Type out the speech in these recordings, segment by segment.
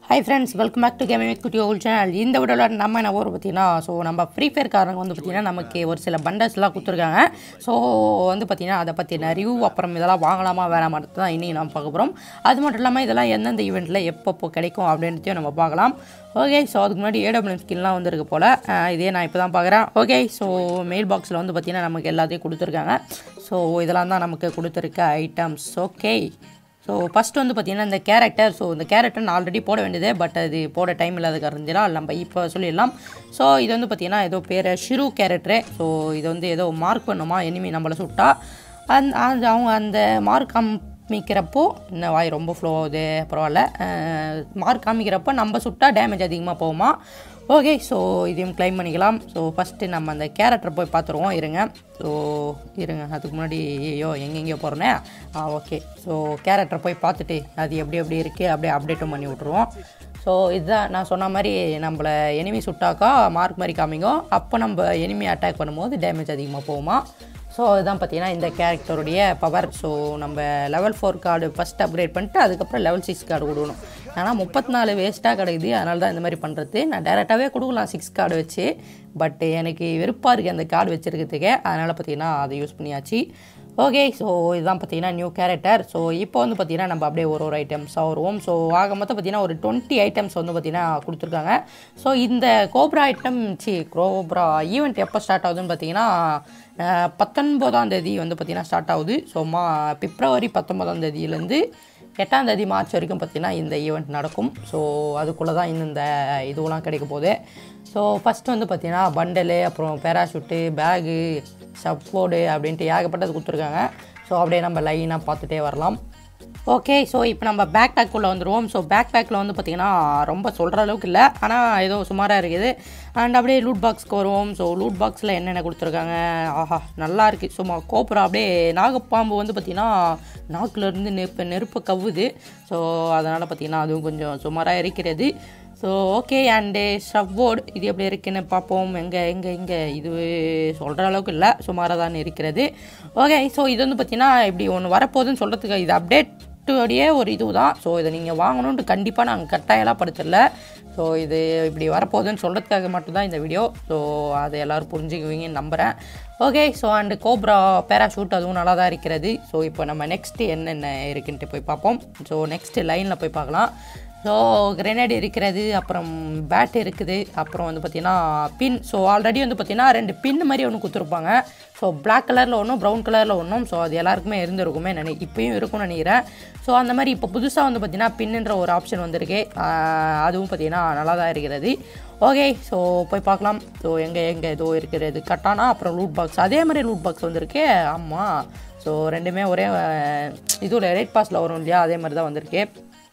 hi friends welcome back to gaming குட்டி ஓல் channel இந்த வீடியோவில் நம்ம என்ன ஊர் பார்த்தீங்கன்னா ஸோ நம்ம ஃப்ரீ ஃபயர் காரங்க வந்து பார்த்தீங்கன்னா நமக்கு ஒரு சில பண்டல்ஸ்லாம் கொடுத்துருக்காங்க ஸோ வந்து பார்த்தீங்கன்னா அதை பற்றின ரிவ்யூ அப்புறம் இதெல்லாம் வாங்கலாமா வேணாமா தான் இன்றைக்கி நம்ம பார்க்க போகிறோம் அது மட்டும் இல்லாமல் இதெல்லாம் எந்தெந்த ஈவெண்ட்டில் எப்பப்போ கிடைக்கும் அப்படின்றதையும் நம்ம பார்க்கலாம் ஓகே ஸோ அதுக்கு முன்னாடி ஏடபிள்யூஎம் ஸ்கின்லாம் வந்திருக்கு போல் அஹ் இதே நான் இப்போ தான் பார்க்குறேன் ஓகே ஸோ மெயில் பாக்ஸில் வந்து பார்த்தீங்கன்னா நமக்கு எல்லாத்தையும் கொடுத்துருக்காங்க ஸோ இதெல்லாம் தான் நமக்கு கொடுத்துருக்க ஐட்டம்ஸ் ஓகே ஸோ ஃபஸ்ட் வந்து பார்த்தீங்கன்னா இந்த கேரக்டர் ஸோ இந்த கேரக்டர் நான் ஆல்ரெடி போட வேண்டியது பட் அது போட டைம் இல்லாத காரணத்தினால் நம்ம இப்போ சொல்லிடலாம் ஸோ இது வந்து பார்த்தீங்கன்னா ஏதோ பேர் ஷிரு கேரக்டரு ஸோ இது வந்து ஏதோ மார்க் பண்ணுமா எனிமி நம்மளை சுட்டா அந்த அந்த அவங்க அந்த மார்க் காமிக்கிறப்போ இந்த வாய் ரொம்ப ஃப்ளோ ஆகுது பரவாயில்ல மார்க் காமிக்கிறப்போ நம்ம சுட்டா டேமேஜ் அதிகமாக போகுமா ஓகே ஸோ இதையும் க்ளைம் பண்ணிக்கலாம் ஸோ ஃபஸ்ட்டு நம்ம அந்த கேரக்டரை போய் பார்த்துருவோம் இருங்க ஸோ இருங்க அதுக்கு முன்னாடி ஐயோ எங்கெங்கேயோ போகிறேனே ஆ ஓகே ஸோ கேரக்டரை போய் பார்த்துட்டு அது எப்படி எப்படி இருக்குது அப்படியே அப்டேட்டும் பண்ணி விட்ருவோம் ஸோ இதுதான் நான் சொன்ன மாதிரி நம்மளை எனிமி சுட்டாக்கா மார்க் மாதிரி காமிக்கும் அப்போ நம்ம எனிமி அட்டாக் பண்ணும்போது டேமேஜ் அதிகமாக போகுமா ஸோ இதுதான் பார்த்தீங்கன்னா இந்த கேரக்டருடைய பவர் ஸோ நம்ம level four card first upgrade பண்ணிட்டு அதுக்கப்புறம் லெவல் சிக்ஸ் கார்டு கொடுக்கணும் ஆனால் முப்பத்தி நாலு வேஸ்ட்டாக கிடைக்குது அதனால தான் இந்த மாதிரி பண்ணுறது நான் டேரெக்டாகவே கொடுக்கலாம் சிக்ஸ் கார்டு வச்சு பட் எனக்கு வெறுப்பாக இருக்குது அந்த கார்டு வச்சுருக்கிறதுக்கே அதனால் பார்த்தீங்கன்னா அதை யூஸ் பண்ணியாச்சு ஓகே ஸோ இதுதான் பார்த்தீங்கன்னா நியூ கேரக்டர் ஸோ இப்போ வந்து பார்த்தீங்கன்னா நம்ம அப்படியே ஒரு ஒரு ஐட்டம்ஸாக வருவோம் ஸோ ஆக மொத்தம் பார்த்தீங்கன்னா ஒரு டுவெண்ட்டி ஐட்டம்ஸ் வந்து பார்த்தீங்கன்னா கொடுத்துருக்காங்க ஸோ இந்த cobra item C cobra event எப்போ ஸ்டார்ட் ஆகுதுன்னு பார்த்தீங்கன்னா அஹ், பத்தொன்பதாம் தேதி வந்து பார்த்தீங்கன்னா ஸ்டார்ட் ஆகுது ஸோ மா பிப்ரவரி பத்தொன்பதாம் தேதியிலேருந்து எட்டாம் தேதி மார்ச் வரைக்கும் பார்த்தீங்கன்னா இந்த ஈவெண்ட் நடக்கும் ஸோ அதுக்குள்ளே தான் இந்த இதுவெல்லாம் கிடைக்க போகுது ஸோ ஃபஸ்ட்டு வந்து பார்த்தீங்கன்னா பண்டலு அப்புறம் பேராஷூட்டு பேகு சப்போர்டு அப்படின்ட்டு ஏகப்பட்டது கொடுத்துருக்காங்க ஸோ அப்படியே நம்ம லைனாக பார்த்துட்டே வரலாம் ஓகே ஸோ இப்போ நம்ம பேக் பேக்குள்ளே வந்துடுவோம் ஸோ பேக் பேக்கில் வந்து பார்த்திங்கன்னா ரொம்ப சொல்கிற அளவுக்கு இல்லை ஆனால் ஏதோ சுமாராக இருக்குது அண்ட் அப்படியே லூட் பாக்ஸ்க்கு வருவோம் ஸோ லூட் பாக்ஸில் என்னென்ன கொடுத்துருக்காங்க ஆஹா நல்லா இருக்குது சும்மா கோப்புரா அப்படியே நாகப்பாம்பு வந்து பார்த்திங்கன்னா நாக்குலேருந்து நெருப்பு நெருப்பு கவ்வுது ஸோ அதனால் பார்த்திங்கன்னா அதுவும் கொஞ்சம் சுமாராக இருக்கிறது ஸோ ஓகே அண்டு ஸ்டவ்வோர்டு இது எப்படி இருக்குன்னு பார்ப்போம் எங்கே எங்கே எங்கே இது சொல்கிற அளவுக்கு இல்லை சுமாராக தான் இருக்கிறது ஓகே ஸோ இது வந்து பார்த்தீங்கன்னா இப்படி ஒன்று வரப்போகுதுன்னு சொல்கிறதுக்கு இது அப்டேட்டோடைய ஒரு இது தான் ஸோ இதை நீங்கள் வாங்கணுன்ட்டு கண்டிப்பாக நாங்கள் கட்டாயம்லாம் படுத்தல ஸோ இது இப்படி வரப்போகுதுன்னு சொல்கிறதுக்காக மட்டும்தான் இந்த வீடியோ ஸோ அதை எல்லோரும் புரிஞ்சுக்குவீங்கன்னு நம்புகிறேன் okay so and cobra parachute அதுவும் நல்லா தான் இருக்கிறது ஸோ இப்போ நம்ம நெக்ஸ்ட்டு என்னென்ன இருக்குன்ட்டு போய் பார்ப்போம் ஸோ நெக்ஸ்ட்டு லைனில் போய் பார்க்கலாம் ஸோ கிரெனேட் இருக்கிறது அப்புறம் பேட் இருக்குது அப்புறம் வந்து பார்த்திங்கன்னா பின் ஸோ ஆல்ரெடி வந்து பார்த்திங்கன்னா ரெண்டு பின் மாதிரி ஒன்று கொடுத்துருப்பாங்க ஸோ Black கலரில் ஒன்றும் ப்ரௌன் கலரில் ஒன்றும் ஸோ அது எல்லாருக்குமே இருந்திருக்குமே நினை இப்பயும் இருக்கும்னு நினைக்கிறேன் ஸோ அந்த மாதிரி இப்போ புதுசாக வந்து பார்த்திங்கன்னா பின்னுன்ற ஒரு ஆப்ஷன் வந்திருக்கு ஆஹ் அதுவும் பார்த்திங்கன்னா நல்லா தான் இருக்கிறது ஓகே ஸோ போய் பார்க்கலாம் ஸோ எங்கே எங்கே ஏதோ இருக்கிறது கட்டானா அப்புறம் லூட் பாக்ஸ் அதே மாதிரி லூட் பாக்ஸ் வந்திருக்கு ஆமாம் ஸோ ரெண்டுமே ஒரே இதுவில் ரேட் பாஸில் வரும் இல்லையா அதே மாதிரி தான் வந்திருக்கு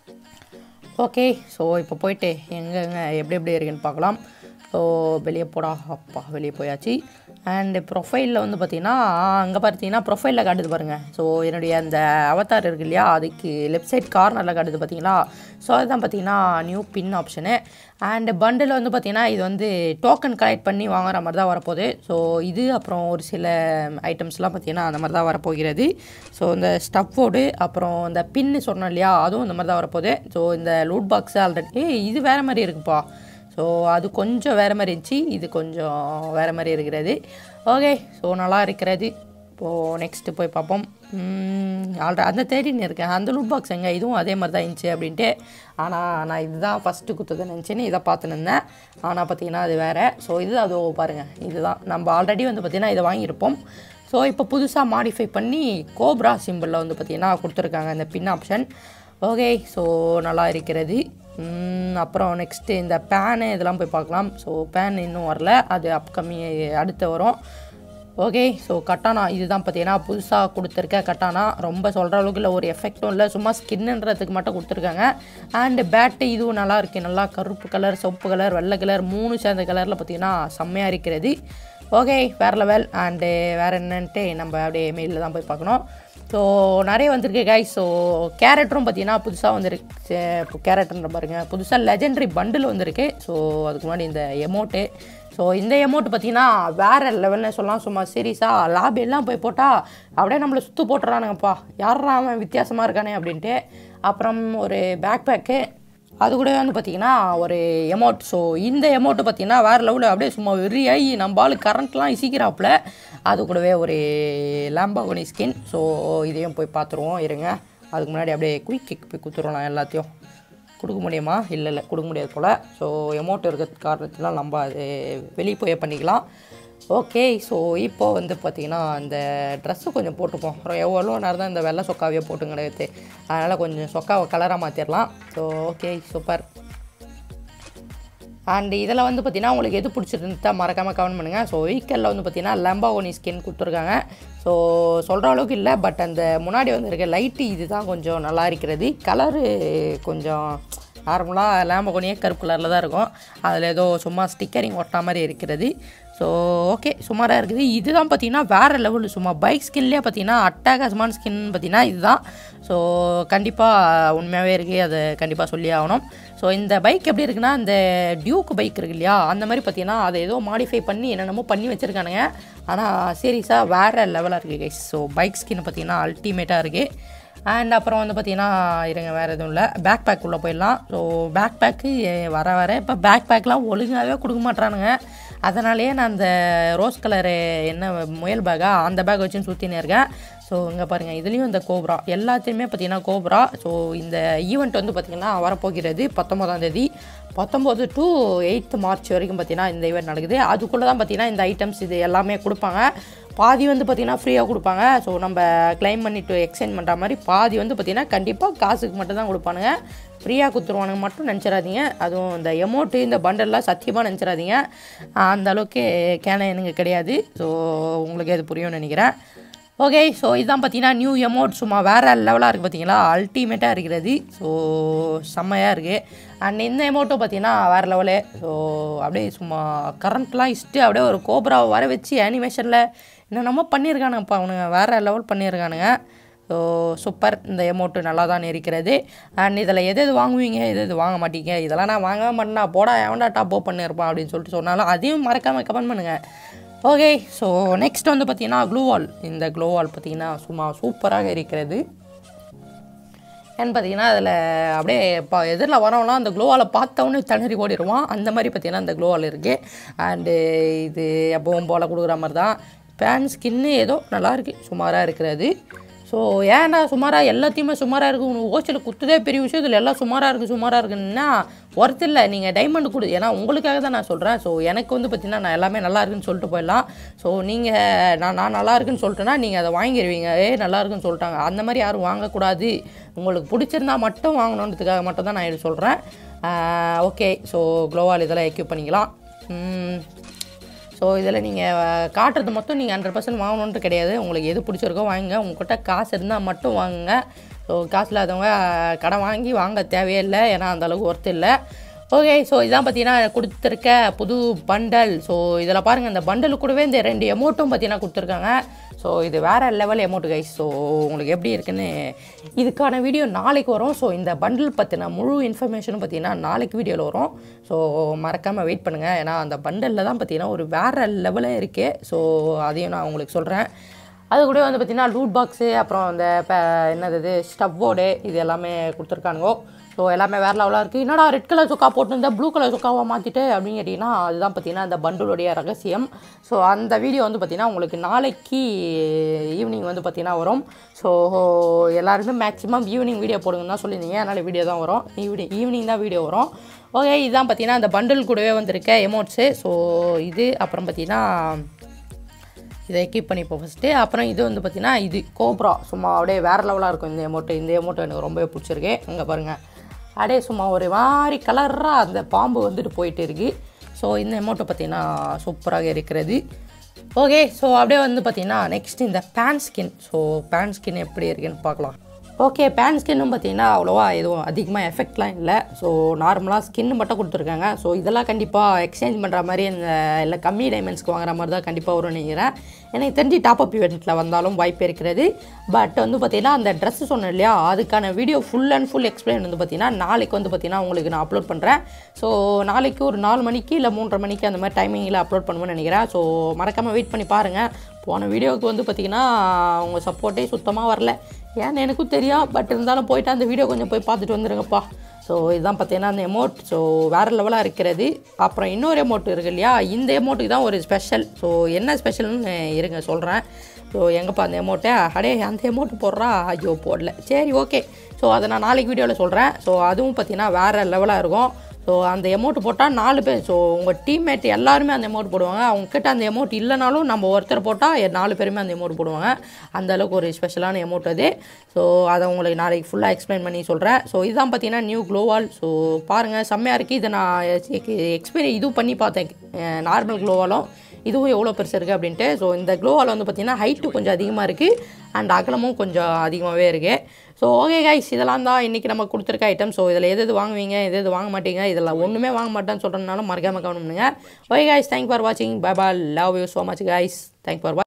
ஓகே ஸோ இப்போ போயிட்டு எங்கெங்க எப்படி எப்படி இருக்குன்னு பார்க்கலாம் ஸோ வெளியே போடா அப்பா வெளியே போயாச்சு அண்டு ப்ரொஃபைலில் வந்து பார்த்தீங்கன்னா அங்கே பார்த்தீங்கன்னா ப்ரொஃபைலில் காட்டுது பாருங்கள் ஸோ என்னுடைய அந்த அவதார் இருக்கு இல்லையா அதுக்கு லெஃப்ட் சைட் கார்னரில் காட்டுது பார்த்தீங்களா ஸோ அதுதான் பார்த்தீங்கன்னா new pin option and bundle வந்து பார்த்தீங்கன்னா இது வந்து டோக்கன் கலெக்ட் பண்ணி வாங்குற மாதிரி தான் வரப்போகுது ஸோ இது அப்புறம் ஒரு சில ஐட்டம்ஸ்லாம் பார்த்தீங்கன்னா அந்த மாதிரி தான் வரப்போகிறது ஸோ இந்த ஸ்டஃபோடு அப்புறம் இந்த பின்னு சொன்னோம் இல்லையா அதுவும் இந்த மாதிரி தான் வரப்போகுது ஸோ இந்த லூட் பாக்ஸ் ஆல்ரெடி இது வேறு மாதிரி இருக்குப்பா ஸோ அது கொஞ்சம் வேறு மாதிரி இருந்துச்சு இது கொஞ்சம் வேறு மாதிரி இருக்கிறது ஓகே ஸோ நல்லா இருக்கிறது இப்போது நெக்ஸ்ட்டு போய் பார்ப்போம் ஆல்ரெடி அந்த தேடின்னு இருக்கேன் அந்த லூட் பாக்ஸ் எங்கே இதுவும் அதே மாதிரி தான் இருந்துச்சு அப்படின்ட்டு ஆனால் நான் இதுதான் ஃபஸ்ட்டு குத்துதுன்னு நினச்சின்னு இதை பார்த்துன்னு இருந்தேன் ஆனால் பார்த்தீங்கன்னா அது வேறு ஸோ இது அதோ பாருங்கள் இதுதான் நம்ம ஆல்ரெடி வந்து பார்த்திங்கன்னா இதை வாங்கியிருப்போம் ஸோ இப்போ புதுசாக மாடிஃபை பண்ணி கோப்ரா சிம்பிளில் வந்து பார்த்திங்கன்னா கொடுத்துருக்காங்க இந்த பின் ஆப்ஷன் ஓகே ஸோ நல்லா இருக்கிறது ம், அப்புறம் நெக்ஸ்ட்டு இந்த பேனு இதெல்லாம் போய் பார்க்கலாம் ஸோ பேன் இன்னும் வரல அது அப்கமிங் அடுத்து வரும் ஓகே ஸோ கட்டானா இதுதான் பார்த்தீங்கன்னா புதுசாக கொடுத்துருக்க கட்டானா ரொம்ப சொல்கிற அளவுக்கு இல்லை ஒரு எஃபெக்டும் இல்லை சும்மா ஸ்கின்ன்றதுக்கு மட்டும் கொடுத்துருக்காங்க அண்டு பேட்டு இதுவும் நல்லா இருக்குது நல்லா கருப்பு கலர் சொப்பு கலர் வெள்ளை கலர் மூணு சேர்ந்த கலரில் பார்த்தீங்கன்னா செம்மையாக இருக்கிறது ஓகே வேறு லெவல் அண்டு வேறு என்னன்ட்டு நம்ம அப்படியே மெயிலில் தான் போய் பார்க்கணும் ஸோ நிறைய வந்திருக்கு கைஸ் ஸோ கேரக்டரும் பார்த்தீங்கன்னா புதுசாக வந்திருக்கு இப்போ கேரக்டர்ன்ற பாருங்க புதுசாக லெஜெண்டரி பண்டில் வந்திருக்கு ஸோ அதுக்கு முன்னாடி இந்த எமௌண்ட்டு ஸோ இந்த எமௌண்ட் பார்த்தீங்கன்னா வேறு லெவல்னு சொல்லலாம் சும்மா சீரியஸாக லாபி எல்லாம் போய் போட்டால் அப்படியே நம்மளை சுற்று போட்டுறானுங்கப்பா யாரா அவன் வித்தியாசமாக இருக்கானே அப்படின்ட்டு அப்புறம் ஒரு பேக் பேக்கு அது கூட வந்து பார்த்தீங்கன்னா ஒரு எமௌண்ட் ஸோ இந்த எமௌண்ட்டு பார்த்தீங்கன்னா வேறு லெவலில் அப்படியே சும்மா வெறியாகி நம்ம ஆளு கரண்ட்லாம் இசிக்கிறாப்புல அது கூடவே ஒரு லேம்பாகோனி ஸ்கின் ஸோ இதையும் போய் பார்த்துருவோம் இருங்க அதுக்கு முன்னாடி அப்படியே குயிக் கிக் போய் குத்துருவோம் எல்லாத்தையும் கொடுக்க முடியுமா இல்லை இல்லை கொடுக்க முடியாது போல் ஸோ எமௌண்ட் இருக்கிறது காரணத்தினால் நம்ம அது வெளியே போய் பண்ணிக்கலாம் ஓகே ஸோ இப்போ வந்து பார்த்திங்கன்னா இந்த ட்ரெஸ்ஸு கொஞ்சம் போட்டுப்போம் அப்புறம் எவ்வளோ நேரம் தான் இந்த வெள்ளை சொக்காவே போட்டு கிடையாது அதனால் கொஞ்சம் சொக்காவை கலராக மாற்றிடலாம் ஸோ ஓகே சூப்பர் அண்ட் இதில் வந்து பார்த்தீங்கன்னா உங்களுக்கு எது பிடிச்சிருந்தா மறக்காமல் கமெண்ட் பண்ணுங்கள் ஸோ வீக்கெண்டில் வந்து பார்த்தீங்கன்னா லம்பாவோனி ஸ்கின் கொடுத்துருக்காங்க ஸோ சொல்கிற அளவுக்கு இல்லை பட் அந்த முன்னாடி வந்து இருக்க லைட்டு இதுதான் கொஞ்சம் நல்லா இருக்கிறது கலரு கொஞ்சம் நார்மலாக லேம்பகோனியே கருப்பு கலரில் தான் இருக்கும் அதில் ஏதோ சும்மா ஸ்டிக்கரிங் ஒட்டா மாதிரி இருக்கிறது ஸோ ஓகே சுமாராக இருக்குது இதுதான் பார்த்தீங்கன்னா வேறு லெவல் சும்மா பைக் ஸ்கின்லேயே பார்த்தீங்கன்னா அட்டாகாசமான ஸ்கின் பார்த்தீங்கன்னா இதுதான் ஸோ கண்டிப்பாக உண்மையாகவே இருக்குது அதை கண்டிப்பாக சொல்லி ஆகணும் ஸோ இந்த பைக் எப்படி இருக்குன்னா இந்த டியூக் பைக் இருக்கு இல்லையா அந்த மாதிரி பார்த்தீங்கன்னா அதை ஏதோ மாடிஃபை பண்ணி என்னென்னமோ பண்ணி வச்சுருக்கானுங்க ஆனால் சீரியஸாக வேறு லெவலாக இருக்குது கைஸ் ஸோ பைக் ஸ்கின் பார்த்தீங்கன்னா அல்டிமேட்டாக இருக்குது அண்ட் அப்புறம் வந்து பார்த்தீங்கன்னா இருங்க வேறு எதுவும் இல்லை பேக் பேக் உள்ளே போயிடலாம் ஸோ பேக் பேக்கு வர வர இப்போ பேக் பேக்லாம் ஒழுங்காகவே கொடுக்க மாட்றானுங்க அதனாலேயே நான் அந்த ரோஸ் கலரு என்ன முயல் பேக்கா அந்த பேக் வச்சுன்னு சுற்றினே இருக்கேன் ஸோ இங்கே பாருங்கள் இதுலேயும் இந்த கோப்ரா எல்லாத்தையுமே பார்த்தீங்கன்னா கோப்ரா ஸோ இந்த ஈவெண்ட் வந்து பார்த்திங்கன்னா வரப்போகிறது பத்தொம்போதாம் தேதி பத்தொம்போது டு எயித்து மார்ச் வரைக்கும் பார்த்தீங்கன்னா இந்த ஈவெண்ட் நடக்குது அதுக்குள்ளே தான் பார்த்தீங்கன்னா இந்த ஐட்டம்ஸ் இது எல்லாமே கொடுப்பாங்க பாதி வந்து பார்த்திங்கன்னா ஃப்ரீயாக கொடுப்பாங்க ஸோ நம்ம க்ளைம் பண்ணிட்டு எக்ஸ்சேஞ்ச் பண்ணுற மாதிரி பாதி வந்து பார்த்திங்கன்னா கண்டிப்பாக காசுக்கு மட்டும் தான் கொடுப்பானுங்க ஃப்ரீயாக கொடுத்துருவானுங்க மட்டும் நினச்சிடாதீங்க அதுவும் இந்த எமௌண்ட்டு இந்த பண்டல்லாம் சத்தியமாக நினச்சிடாதீங்க அந்த அளவுக்கு கேன எனக்கு கிடையாது ஸோ உங்களுக்கு அது புரியும்னு நினைக்கிறேன் ஓகே ஸோ இதுதான் பார்த்தீங்கன்னா நியூ எமௌண்ட் சும்மா வேறு லெவலாக இருக்குது பார்த்தீங்களா அல்டிமேட்டாக இருக்கிறது ஸோ செம்மையாக இருக்குது அண்ட் இந்த எமௌண்ட்டும் பார்த்தீங்கன்னா வேறு லெவலு ஸோ அப்படியே சும்மா கரண்ட்லாம் இஷ்டு அப்படியே ஒரு கோப்ராவை வர வச்சு அனிமேஷனில் என்னென்னமோ பண்ணியிருக்கானுங்கப்பா அவனுங்க வேறு லெவல் பண்ணியிருக்கானுங்க ஸோ சூப்பர் இந்த எமௌண்ட்டு நல்லா தான் இருக்கிறது அண்ட் இதில் எது எது வாங்குவீங்க எது எது வாங்க மாட்டீங்க இதெல்லாம் நான் வாங்கவே மாட்டேனா போடா எவன்டா டாப் அப் பண்ணியிருப்பான் அப்படின்னு சொல்லிட்டு சொன்னாலும் அதையும் மறக்காமல் கமெண்ட் பண்ணுங்கள் ஓகே ஸோ நெக்ஸ்ட் வந்து பார்த்தீங்கன்னா க்ளூ வால் இந்த க்ளோ வால் பார்த்தீங்கன்னா சும்மா சூப்பராக இருக்கிறது ஏன்னு பார்த்தீங்கன்னா அதில் அப்படியே இப்போ எதிரில் வரவங்களாம் அந்த க்ளோவால் பார்த்தவொன்னே திணறி ஓடிடுவான் அந்த மாதிரி பார்த்தீங்கன்னா அந்த க்ளோவால் இருக்குது அண்டு இது எப்பவும் போல் கொடுக்குற மாதிரி தான் பேன் ஸ்கின்னு ஏதோ நல்லா இருக்குது சுமாராக இருக்கிறது ஸோ ஏன்டா சுமாராக எல்லாத்தையுமே சுமாராக இருக்குது உனக்கு ஓச்சல் குத்துதே பெரிய விஷயம் இதில் எல்லாம் சுமாராக இருக்குது சுமாராக இருக்குன்னா ஒர்த் இல்லை நீங்கள் டைமண்ட் கொடு ஏன்னா உங்களுக்காக தான் நான் சொல்கிறேன் ஸோ எனக்கு வந்து பார்த்தீங்கன்னா நான் எல்லாமே நல்லா இருக்குன்னு சொல்லிட்டு போயிடலாம் ஸோ நீங்கள் நான் நான் நல்லா இருக்குன்னு சொல்லிட்டேன்னா நீங்கள் அதை வாங்கிடுவீங்க ஏ நல்லா இருக்குன்னு சொல்லிட்டாங்க அந்த மாதிரி யாரும் வாங்கக்கூடாது உங்களுக்கு பிடிச்சிருந்தா மட்டும் வாங்கணுன்றதுக்காக மட்டும் தான் நான் இது சொல்கிறேன் ஓகே ஸோ க்ளோவால் இதெல்லாம் எக்யூப் பண்ணிக்கலாம் ஸோ இதில் நீங்கள் காட்டுறது மட்டும் நீங்கள் ஹண்ட்ரட் பர்சன்ட் வாங்கணுன்ட்டு கிடையாது உங்களுக்கு எது பிடிச்சிருக்கோ வாங்குங்க உங்கள்கிட்ட காசு இருந்தால் மட்டும் வாங்குங்க ஸோ காசு இல்லாதவங்க கடன் வாங்கி வாங்க தேவையில்லை ஏன்னா அந்தளவுக்கு ஒர்த்து இல்லை ஓகே ஸோ இதான் பார்த்தீங்கன்னா கொடுத்துருக்க புது பண்டல் ஸோ இதில் பாருங்கள் இந்த பண்டலு கூடவே இந்த ரெண்டு எமௌண்ட்டும் பார்த்தீங்கன்னா கொடுத்துருக்காங்க ஸோ இது வேறு லெவல் எமௌண்ட் கைஸ் ஸோ உங்களுக்கு எப்படி இருக்குன்னு இதுக்கான வீடியோ நாளைக்கு வரும் ஸோ இந்த பண்டில் பற்றின முழு இன்ஃபர்மேஷனும் பார்த்தீங்கன்னா நாளைக்கு வீடியோவில் வரும் ஸோ மறக்காமல் வெயிட் பண்ணுங்கள் ஏன்னா அந்த பண்டலில் தான் பார்த்தீங்கன்னா ஒரு வேறு லெவலே இருக்குது ஸோ அதையும் நான் உங்களுக்கு சொல்கிறேன் அது கூட வந்து பார்த்திங்கன்னா லூட் பாக்ஸு அப்புறம் இந்த ப- என்னது இது ஸ்டவ்வோடு இது எல்லாமே கொடுத்துருக்கானுங்கோ ஸோ எல்லாமே வேறு லெவலாக இருக்குது என்னடா ரெட் கலர் சொக்கா போட்டு ப்ளூ கலர் சொக்காவை மாற்றிட்டு அப்படின்னு கேட்டிங்கன்னா அதுதான் பார்த்தீங்கன்னா அந்த பண்டலுடைய ரகசியம் ஸோ அந்த வீடியோ வந்து பார்த்திங்கன்னா உங்களுக்கு நாளைக்கு ஈவினிங் வந்து பார்த்திங்கன்னா வரும் ஸோ எல்லாருமே மேக்ஸிமம் ஈவினிங் வீடியோ போடுங்கன்னு தான் சொல்லியிருந்தீங்க அதனால் வீடியோ தான் வரும் ஈவினிங் ஈவினிங் தான் வீடியோ வரும் ஓகே இதுதான் பார்த்தீங்கன்னா அந்த பண்டில் கூடவே வந்திருக்க எமௌண்ட்ஸு ஸோ இது அப்புறம் பார்த்தீங்கன்னா இதை கீப் பண்ணிப்போம் ஃபஸ்ட்டு அப்புறம் இது வந்து பார்த்திங்கன்னா இது கோப்ரா சும்மா அப்படியே வேறு லெவலாக இருக்கும் இந்த எமௌண்ட்டு இந்த எமௌண்ட் எனக்கு ரொம்பவே பிடிச்சிருக்கு இங்கே பாருங்கள் அப்படியே சும்மா ஒரு மாதிரி கலராக அந்த பாம்பு வந்துட்டு போயிட்டு இருக்கு ஸோ இந்த எமௌண்ட்டை பார்த்தீங்கன்னா சூப்பராக இருக்கிறது ஓகே ஸோ அப்படியே வந்து பார்த்தீங்கன்னா நெக்ஸ்ட் இந்த pan skin so pan skin எப்படி இருக்குன்னு பார்க்கலாம் ஓகே பேன் ஸ்கின்னும் பார்த்தீங்கன்னா அவ்வளோவா எதுவும் அதிகமாக எஃபெக்ட்லாம் இல்லை ஸோ நார்மலாக ஸ்கின் மட்டும் கொடுத்துருக்காங்க ஸோ இதெல்லாம் கண்டிப்பாக எக்ஸ்சேஞ்ச் பண்ணுற மாதிரி இந்த இல்லை கம்மி டைமண்ட்ஸ்க்கு வாங்குற மாதிரி தான் கண்டிப்பாக வரும்னு நினைக்கிறேன் எனக்கு தெரிஞ்சு டாப் அப் இவெண்ட்டில் வந்தாலும் வாய்ப்பு இருக்கிறது பட் வந்து பார்த்தீங்கன்னா அந்த ட்ரெஸ் சொன்னேன் இல்லையா அதுக்கான video full and full explain வந்து பார்த்தீங்கன்னா நாளைக்கு வந்து பார்த்தீங்கன்னா உங்களுக்கு நான் அப்லோட் பண்ணுறேன் ஸோ நாளைக்கு ஒரு நாலு மணிக்கு இல்லை மூன்றரை மணிக்கு அந்த மாதிரி டைமிங்கில் அப்லோட் பண்ணுவேன்னு நினைக்கிறேன் ஸோ மறக்காமல் வெயிட் பண்ணி பாருங்கள் போன வீடியோவுக்கு வந்து பார்த்தீங்கன்னா உங்கள் சப்போர்ட்டே சுத்தமாக வரல ஏன்னு எனக்கும் தெரியும் பட் இருந்தாலும் போயிட்டு அந்த வீடியோ கொஞ்சம் போய் பார்த்துட்டு வந்துருங்கப்பா ஸோ இதுதான் பார்த்தீங்கன்னா அந்த எமௌண்ட் ஸோ வேறு லெவலாக இருக்கிறது அப்புறம் இன்னொரு எமௌண்ட் இருக்கு இல்லையா இந்த எமௌண்ட்டுக்கு தான் ஒரு ஸ்பெஷல் ஸோ என்ன ஸ்பெஷல்னு இருங்க சொல்கிறேன் ஸோ எங்கப்பா அந்த எமௌண்ட்டை அடே அந்த எமௌண்ட் போடுறா ஐயோ போடல சரி ஓகே ஸோ அதை நான் நாளைக்கு வீடியோவில் சொல்கிறேன் ஸோ அதுவும் பார்த்தீங்கன்னா வேறு லெவலாக இருக்கும் ஸோ அந்த எமௌண்ட் போட்டால் நாலு பேர் ஸோ உங்கள் டீம்மேட் எல்லாருமே அந்த எமௌண்ட் போடுவாங்க அவங்க கிட்ட அந்த எமௌண்ட் இல்லைனாலும் நம்ம ஒருத்தர் போட்டால் நாலு பேருமே அந்த எமௌண்ட் போடுவாங்க அந்த அளவுக்கு ஒரு ஸ்பெஷலான எமௌண்ட் அது ஸோ அதை உங்களுக்கு நாளைக்கு ஃபுல்லாக எக்ஸ்பிளைன் பண்ணி சொல்கிறேன் ஸோ இதுதான் பார்த்தீங்கன்னா நியூ க்ளோவால் ஸோ பாருங்கள் செம்மையாக இருக்குது இதை நான் எக்ஸ்பீரி இதுவும் பண்ணி பார்த்தேன் நார்மல் க்ளோவாலும் இதுவும் எவ்வளோ பெருசு இருக்குது அப்படின்ட்டு ஸோ இந்த க்ளோவால் வந்து பார்த்திங்கன்னா ஹைட்டு கொஞ்சம் அதிகமாக இருக்குது அண்ட் அகலமும் கொஞ்சம் அதிகமாகவே இருக்குது ஸோ ஓகே கைஸ் இதெல்லாம் தான் இன்றைக்கி நம்ம கொடுத்துருக்க ஐட்டம் ஸோ இதில் எது எது வாங்குவீங்க எது எது வாங்க மாட்டீங்க இதில் ஒன்றுமே வாங்க மாட்டேன்னு சொல்கிறதுனால மறக்காம கவனம் பண்ணுங்க ஓகே கைஸ் தேங்க் ஃபார் வாட்சிங் பை பா love you so much guys thank for